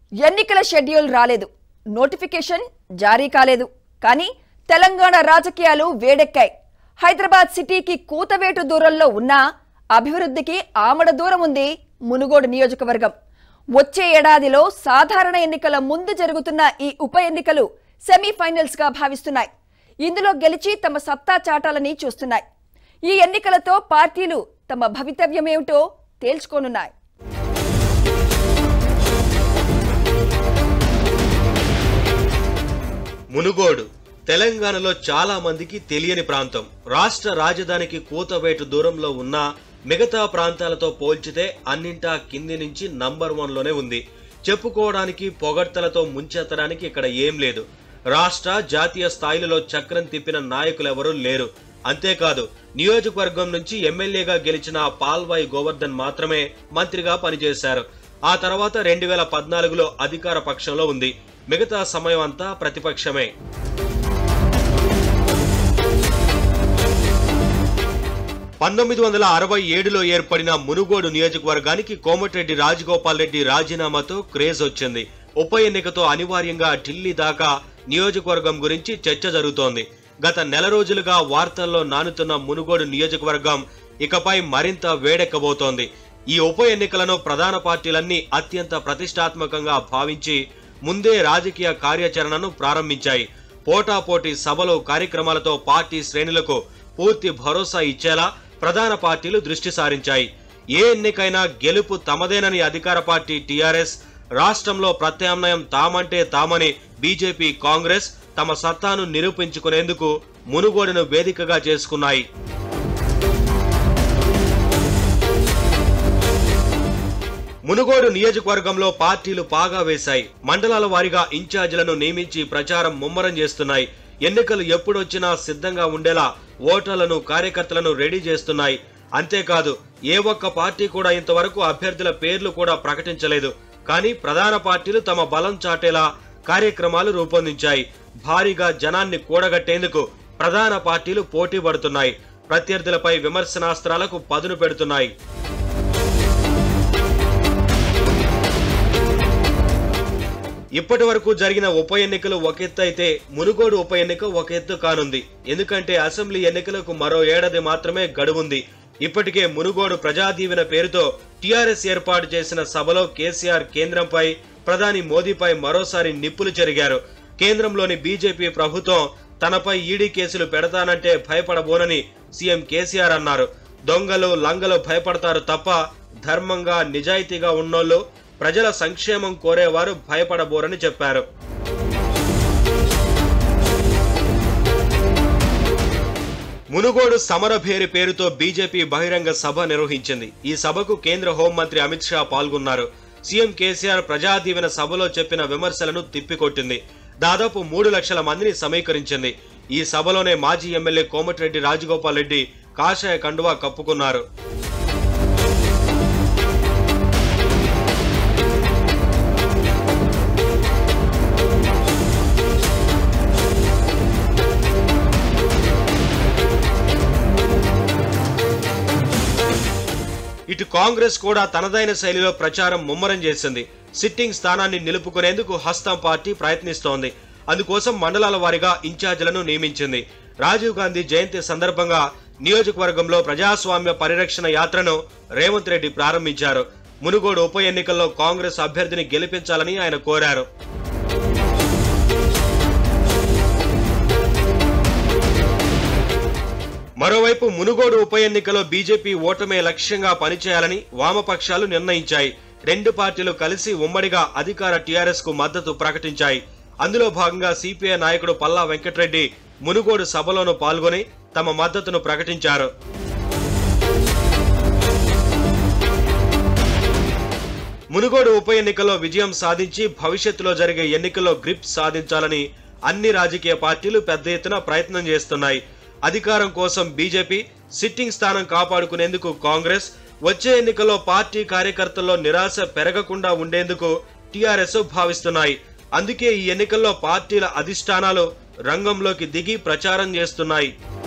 ఎన్నికల షెడ్యూల్ రాలేదు నోటిఫికేషన్ జారీ కాలేదు కానీ తెలంగాణ రాజకీయాలు వేడెక్కాయి హైదరాబాద్ సిటీకి కూతవేటు దూరంలో ఉన్నా అభివృద్ధికి ఆమడ దూరం ఉంది మునుగోడు నియోజకవర్గం వచ్చే ఏడాదిలో సాధారణ ఎన్నికల ముందు జరుగుతున్న ఈ ఉప ఎన్నికలు సెమీఫైనల్స్ గా భావిస్తున్నాయి ఇందులో గెలిచి తమ సత్తా చాటాలని చూస్తున్నాయి ఈ ఎన్నికలతో పార్టీలు తమ భవితవ్యమేమిటో తేల్చుకోనున్నాయి మునుగోడు తెలంగాణలో చాలా మందికి తెలియని ప్రాంతం రాష్ట్ర రాజధానికి కూతవేటు దూరంలో ఉన్న మిగతా ప్రాంతాలతో పోల్చితే అన్నింటా కింది నుంచి నంబర్ వన్ లోనే ఉంది చెప్పుకోవడానికి పొగడ్తలతో ముంచెత్తడానికి ఇక్కడ ఏం లేదు రాష్ట్ర జాతీయ స్థాయిలలో చక్రం తిప్పిన నాయకులెవరూ లేరు అంతేకాదు నియోజకవర్గం నుంచి ఎమ్మెల్యేగా గెలిచిన పాల్వాయి గోవర్ధన్ మాత్రమే మంత్రిగా పనిచేశారు ఆ తర్వాత రెండు వేల పద్నాలుగులో అధికార పక్షంలో ఉంది మిగతా సమయం అంతా ప్రతిపక్షమే పంతొమ్మిది వందల అరవై ఏడులో ఏర్పడిన మునుగోడు నియోజకవర్గానికి కోమటిరెడ్డి రాజగోపాల్ రెడ్డి రాజీనామాతో క్రేజ్ వచ్చింది ఉప ఎన్నికతో అనివార్యంగా ఢిల్లీ దాకా నియోజకవర్గం గురించి చర్చ జరుగుతోంది గత నెల రోజులుగా వార్తల్లో నానుతున్న మునుగోడు నియోజకవర్గం ఇకపై మరింత వేడెక్కబోతోంది ఈ ఉప ఎన్నికలను ప్రధాన పార్టీలన్నీ అత్యంత ప్రతిష్టాత్మకంగా భావించి ముందే రాజకీయ కార్యాచరణను ప్రారంభించాయి పోటాపోటీ సభలు కార్యక్రమాలతో పార్టీ శ్రేణులకు పూర్తి భరోసా ఇచ్చేలా ప్రధాన పార్టీలు దృష్టి సారించాయి ఏ ఎన్నికైనా గెలుపు తమదేనని అధికార పార్టీ టీఆర్ఎస్ రాష్ట్రంలో ప్రత్యామ్నాయం తామంటే తామని బీజేపీ కాంగ్రెస్ తమ సత్తాను నిరూపించుకునేందుకు మునుగోడును వేదికగా చేసుకున్నాయి మునుగోడు నియోజకవర్గంలో పార్టీలు పాగా వేశాయి మండలాల వారీగా ఇన్ఛార్జీలను నియమించి ప్రచారం ముమ్మరం చేస్తున్నాయి ఎన్నికలు ఎప్పుడొచ్చినా సిద్ధంగా ఉండేలా ఓటర్లను కార్యకర్తలను రెడీ చేస్తున్నాయి అంతేకాదు ఏ ఒక్క పార్టీ కూడా ఇంతవరకు అభ్యర్థుల పేర్లు కూడా ప్రకటించలేదు కానీ ప్రధాన పార్టీలు తమ బలం చాటేలా కార్యక్రమాలు రూపొందించాయి భారీగా జనాన్ని కూడగట్టేందుకు ప్రధాన పార్టీలు పోటీ పడుతున్నాయి ప్రత్యర్థులపై విమర్శనాస్త్రాలకు పదును పెడుతున్నాయి ఇప్పటి వరకు జరిగిన ఉప ఎన్నికలు ఒక ఎత్తు అయితే మునుగోడు ఉప ఎన్నిక ఒక ఎత్తు కానుంది ఎందుకంటే అసెంబ్లీ ఎన్నికలకు మరో ఏడాది మాత్రమే గడువుంది ఇప్పటికే మునుగోడు ప్రజాదీవెన పేరుతో టీఆర్ఎస్ ఏర్పాటు చేసిన సభలో కేసీఆర్ కేంద్రంపై ప్రధాని మోదీపై మరోసారి నిప్పులు చెరిగారు కేంద్రంలోని బీజేపీ ప్రభుత్వం తనపై ఈడీ కేసులు పెడతానంటే భయపడబోనని సీఎం కేసీఆర్ అన్నారు దొంగలు లంగలు భయపడతారు తప్ప ధర్మంగా నిజాయితీగా ఉన్నోళ్ళు ప్రజల సంక్షేమం కోరేవారు భయపడబోరని చెప్పారు మునుగోడు సమరభేరి పేరుతో బీజేపీ బహిరంగ సభ నిర్వహించింది ఈ సభకు కేంద్ర హోంమంత్రి అమిత్ షా పాల్గొన్నారు సీఎం కేసీఆర్ ప్రజాదీవెన సభలో చెప్పిన విమర్శలను తిప్పికొట్టింది దాదాపు మూడు లక్షల మందిని సమీకరించింది ఈ సభలోనే మాజీ ఎమ్మెల్యే కోమటిరెడ్డి రాజగోపాల్ రెడ్డి కాషాయ కండువా కప్పుకున్నారు ఇటు కాంగ్రెస్ కూడా తనదైన శైలిలో ప్రచారం ముమ్మరం చేసింది సిట్టింగ్ స్థానాన్ని నిలుపుకునేందుకు హస్తం పార్టీ ప్రయత్నిస్తోంది అందుకోసం మండలాల వారీగా ఇన్ఛార్జీలను నియమించింది రాజీవ్ గాంధీ జయంతి సందర్భంగా నియోజకవర్గంలో ప్రజాస్వామ్య పరిరక్షణ యాత్రను రేవంత్ రెడ్డి ప్రారంభించారు మునుగోడు ఉప ఎన్నికల్లో కాంగ్రెస్ అభ్యర్థిని గెలిపించాలని ఆయన కోరారు మరోవైపు మునుగోడు ఉప ఎన్నికలో బీజేపీ ఓటమే లక్ష్యంగా పనిచేయాలని వామపక్షాలు నిర్ణయించాయి రెండు పార్టీలు కలిసి ఉమ్మడిగా అధికార టీఆర్ఎస్ కు మద్దతు ప్రకటించాయి అందులో భాగంగా సిపిఐ నాయకుడు పల్లా వెంకటరెడ్డి మునుగోడు సభలోనూ పాల్గొని తమ మద్దతును ప్రకటించారు మునుగోడు ఉప ఎన్నికల్లో విజయం సాధించి భవిష్యత్తులో జరిగే ఎన్నికల్లో గ్రిప్ సాధించాలని అన్ని రాజకీయ పార్టీలు పెద్ద ఎత్తున ప్రయత్నం చేస్తున్నాయి అధికారం కోసం బీజేపీ సిట్టింగ్ స్థానం కాపాడుకునేందుకు కాంగ్రెస్ వచ్చే ఎన్నికల్లో పార్టీ కార్యకర్తల్లో నిరాశ పెరగకుండా ఉండేందుకు టీఆర్ఎస్ భావిస్తున్నాయి అందుకే ఈ ఎన్నికల్లో పార్టీల అధిష్టానాలు రంగంలోకి దిగి ప్రచారం చేస్తున్నాయి